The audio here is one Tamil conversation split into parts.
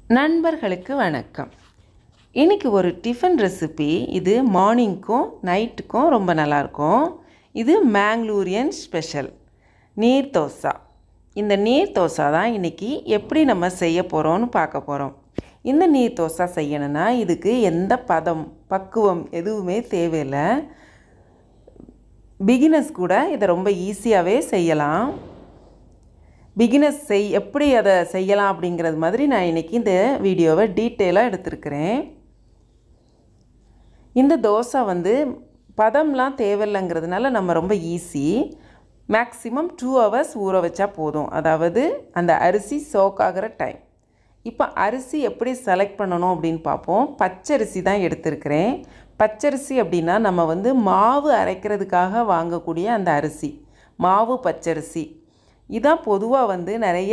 நண்பர்களுக்கு வணக்கம் இன்றைக்கி ஒரு டிஃபன் ரெசிபி இது மார்னிங்க்கும் நைட்டுக்கும் ரொம்ப நல்லாயிருக்கும் இது மேங்களூரியன் ஸ்பெஷல் நீர் தோசை இந்த நீர் தோசை தான் இன்றைக்கி எப்படி நம்ம செய்ய போகிறோம்னு பார்க்க போகிறோம் இந்த நீர் தோசை செய்யணும்னா இதுக்கு எந்த பதம் பக்குவம் எதுவுமே தேவையில்லை பிகினர்ஸ் கூட இதை ரொம்ப ஈஸியாகவே செய்யலாம் பிகினர்ஸ் செய் எப்படி அதை செய்யலாம் அப்படிங்கிறது மாதிரி நான் இன்றைக்கி இந்த வீடியோவை டீட்டெயிலாக எடுத்திருக்கிறேன் இந்த தோசை வந்து பதம்லாம் தேவையில்லைங்கிறதுனால நம்ம ரொம்ப ஈஸி மேக்ஸிமம் டூ ஹவர்ஸ் ஊற வச்சா போதும் அதாவது அந்த அரிசி சோக் ஆகிற டைம் இப்போ அரிசி எப்படி செலக்ட் பண்ணணும் அப்படின்னு பார்ப்போம் பச்சரிசி தான் எடுத்திருக்கிறேன் பச்சரிசி அப்படின்னா நம்ம வந்து மாவு அரைக்கிறதுக்காக வாங்கக்கூடிய அந்த அரிசி மாவு பச்சரிசி இதான் பொதுவாக வந்து நிறைய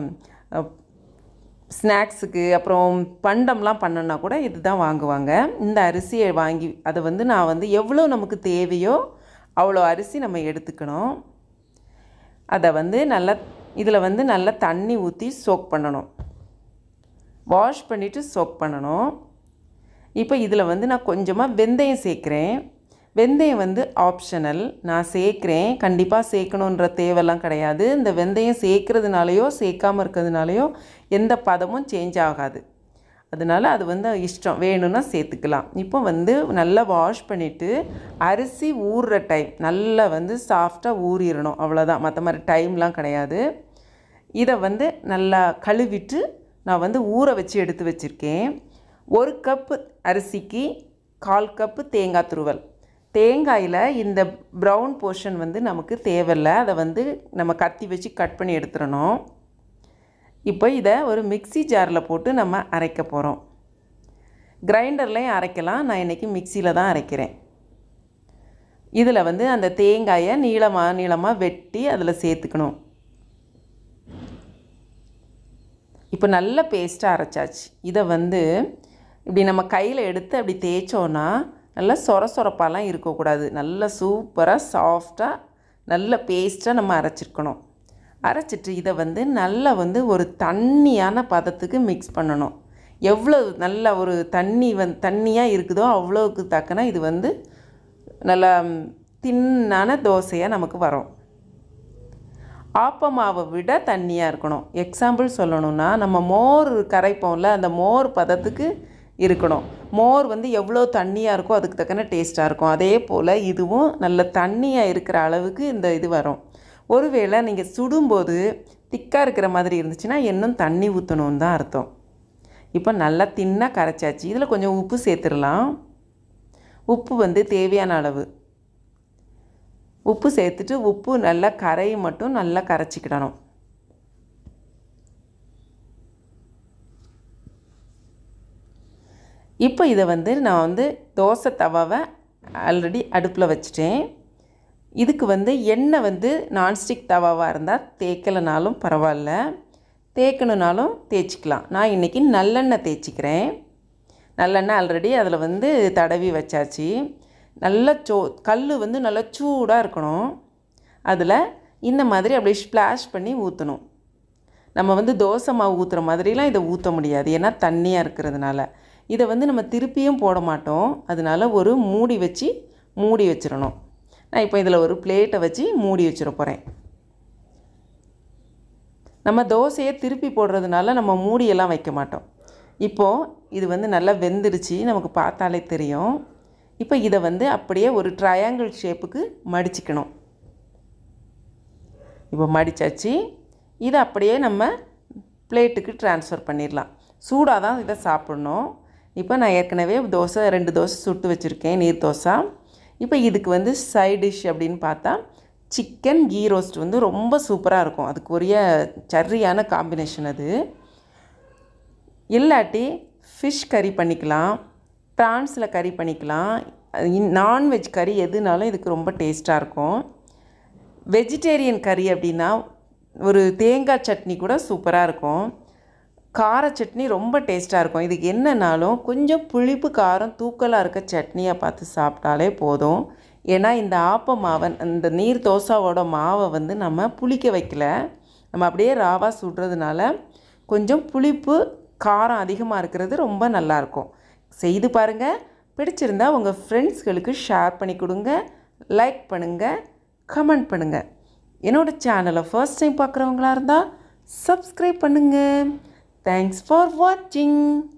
ஸ்நாக்ஸுக்கு அப்புறம் பண்டம்லாம் பண்ணனா கூட இது தான் வாங்குவாங்க இந்த அரிசியை வாங்கி அதை வந்து நான் வந்து எவ்வளோ நமக்கு தேவையோ அவ்வளோ அரிசி நம்ம எடுத்துக்கணும் அதை வந்து நல்லா இதில் வந்து நல்லா தண்ணி ஊற்றி சோக் பண்ணணும் வாஷ் பண்ணிவிட்டு சோக் பண்ணணும் இப்போ இதில் வந்து நான் கொஞ்சமாக வெந்தயம் சேர்க்குறேன் வெந்தயம் வந்து ஆப்ஷனல் நான் சேர்க்குறேன் கண்டிப்பாக சேர்க்கணுன்ற தேவைலாம் கிடையாது இந்த வெந்தயம் சேர்க்குறதுனாலையோ சேர்க்காமல் இருக்கிறதுனாலையோ எந்த பதமும் சேஞ்ச் ஆகாது அதனால் அது வந்து இஷ்டம் வேணும்னா சேர்த்துக்கலாம் இப்போ வந்து நல்லா வாஷ் பண்ணிவிட்டு அரிசி ஊறுற டைம் நல்லா வந்து சாஃப்டாக ஊறிடணும் அவ்வளோதான் மற்ற மாதிரி டைம்லாம் கிடையாது இதை வந்து நல்லா கழுவிட்டு நான் வந்து ஊற வச்சு எடுத்து வச்சுருக்கேன் ஒரு கப்பு அரிசிக்கு கால் கப்பு தேங்காய் துருவல் தேங்காயில் இந்த ப்ரௌன் போர்ஷன் வந்து நமக்கு தேவையில்லை அதை வந்து நம்ம கத்தி வச்சு கட் பண்ணி எடுத்துடணும் இப்போ இதை ஒரு மிக்சி ஜாரில் போட்டு நம்ம அரைக்க போகிறோம் கிரைண்டர்லேயும் அரைக்கலாம் நான் இன்றைக்கி மிக்சியில் தான் அரைக்கிறேன் இதில் வந்து அந்த தேங்காயை நீளமாக நீளமாக வெட்டி அதில் சேர்த்துக்கணும் இப்போ நல்ல பேஸ்ட்டாக அரைச்சாச்சு இதை வந்து இப்படி நம்ம கையில் எடுத்து அப்படி தேய்ச்சோன்னா நல்லா சொர சொரப்பாலாம் இருக்கக்கூடாது நல்லா சூப்பராக சாஃப்டாக நல்ல பேஸ்ட்டாக நம்ம அரைச்சிருக்கணும் அரைச்சிட்டு இதை வந்து நல்லா வந்து ஒரு தண்ணியான பதத்துக்கு மிக்ஸ் பண்ணணும் எவ்வளோ நல்ல ஒரு தண்ணி வந் தண்ணியாக இருக்குதோ அவ்வளோவுக்கு தக்கன இது வந்து நல்லா தின்னான தோசையாக நமக்கு வரும் ஆப்பமாவை விட தண்ணியாக இருக்கணும் எக்ஸாம்பிள் சொல்லணும்னா நம்ம மோர் கரைப்போம்ல அந்த மோர் பதத்துக்கு இருக்கணும் மோர் வந்து எவ்வளோ தண்ணியாக இருக்கோ அதுக்கு தக்கன டேஸ்ட்டாக இருக்கும் அதே போல் இதுவும் நல்ல தண்ணியாக இருக்கிற அளவுக்கு இந்த இது வரும் ஒருவேளை நீங்கள் சுடும்போது திக்காக இருக்கிற மாதிரி இருந்துச்சுன்னா இன்னும் தண்ணி ஊற்றணுன்னு தான் அர்த்தம் இப்போ நல்லா தின்னாக கரைச்சாச்சு இதில் கொஞ்சம் உப்பு சேர்த்துடலாம் உப்பு வந்து தேவையான அளவு உப்பு சேர்த்துட்டு உப்பு நல்லா கரையை மட்டும் நல்லா கரைச்சிக்கிடணும் இப்போ இதை வந்து நான் வந்து தோசை தவாவை ஆல்ரெடி அடுப்பில் வச்சுட்டேன் இதுக்கு வந்து எண்ணெய் வந்து நான்ஸ்டிக் தவாவாக இருந்தால் தேய்க்கலைனாலும் பரவாயில்ல தேய்க்கணுனாலும் தேய்ச்சிக்கலாம் நான் இன்றைக்கி நல்லெண்ணெய் தேய்ச்சிக்கிறேன் நல்லெண்ணெய் ஆல்ரெடி அதில் வந்து தடவி வச்சாச்சு நல்ல சோ கல் வந்து நல்லா சூடாக இருக்கணும் அதில் இந்த மாதிரி அப்படியே ஸ்ப்ளாஷ் பண்ணி ஊற்றணும் நம்ம வந்து தோசை மாவு ஊற்றுற மாதிரிலாம் இதை ஊற்ற முடியாது ஏன்னா தண்ணியாக இருக்கிறதுனால இதை வந்து நம்ம திருப்பியும் போட மாட்டோம் அதனால் ஒரு மூடி வச்சு மூடி வச்சிடணும் நான் இப்போ இதில் ஒரு பிளேட்டை வச்சு மூடி வச்சிட போகிறேன் நம்ம தோசையை திருப்பி போடுறதுனால நம்ம மூடியெல்லாம் வைக்க மாட்டோம் இப்போது இது வந்து நல்லா வெந்துடுச்சு நமக்கு பார்த்தாலே தெரியும் இப்போ இதை வந்து அப்படியே ஒரு ட்ரையாங்கிள் ஷேப்புக்கு மடிச்சுக்கணும் இப்போ மடித்தாச்சு இதை அப்படியே நம்ம பிளேட்டுக்கு ட்ரான்ஸ்ஃபர் பண்ணிடலாம் சூடாக தான் இதை சாப்பிட்ணும் இப்போ நான் ஏற்கனவே தோசை ரெண்டு தோசை சுட்டு வச்சுருக்கேன் நீர் தோசை இப்போ இதுக்கு வந்து சைட் டிஷ் அப்படின்னு பார்த்தா சிக்கன் கீ ரோஸ்ட் வந்து ரொம்ப சூப்பராக இருக்கும் அதுக்கு உரிய சரியான காம்பினேஷன் அது இல்லாட்டி ஃபிஷ் கறி பண்ணிக்கலாம் ப்ரான்ஸில் கறி பண்ணிக்கலாம் நான்வெஜ் கறி எதுனாலும் இதுக்கு ரொம்ப டேஸ்ட்டாக இருக்கும் வெஜிடேரியன் கறி அப்படின்னா ஒரு தேங்காய் சட்னி கூட சூப்பராக இருக்கும் கார சட்னி ரொம்ப டேஸ்ட்டாக இருக்கும் இதுக்கு என்னன்னாலும் கொஞ்சம் புளிப்பு காரம் தூக்கலாக இருக்க சட்னியாக பார்த்து சாப்பிட்டாலே போதும் ஏன்னா இந்த ஆப்ப மாவை இந்த நீர் தோசாவோட மாவை வந்து நம்ம புளிக்க வைக்கல நம்ம அப்படியே ராவாக சுடுறதுனால கொஞ்சம் புளிப்பு காரம் அதிகமாக இருக்கிறது ரொம்ப நல்லாயிருக்கும் செய்து பாருங்கள் பிடிச்சிருந்தா உங்கள் ஃப்ரெண்ட்ஸ்களுக்கு ஷேர் பண்ணி கொடுங்க லைக் பண்ணுங்கள் கமெண்ட் பண்ணுங்கள் என்னோடய சேனலை ஃபர்ஸ்ட் டைம் பார்க்குறவங்களா இருந்தால் சப்ஸ்கிரைப் பண்ணுங்கள் தேங்க்ஸ் ஃபார் வாட்சிங்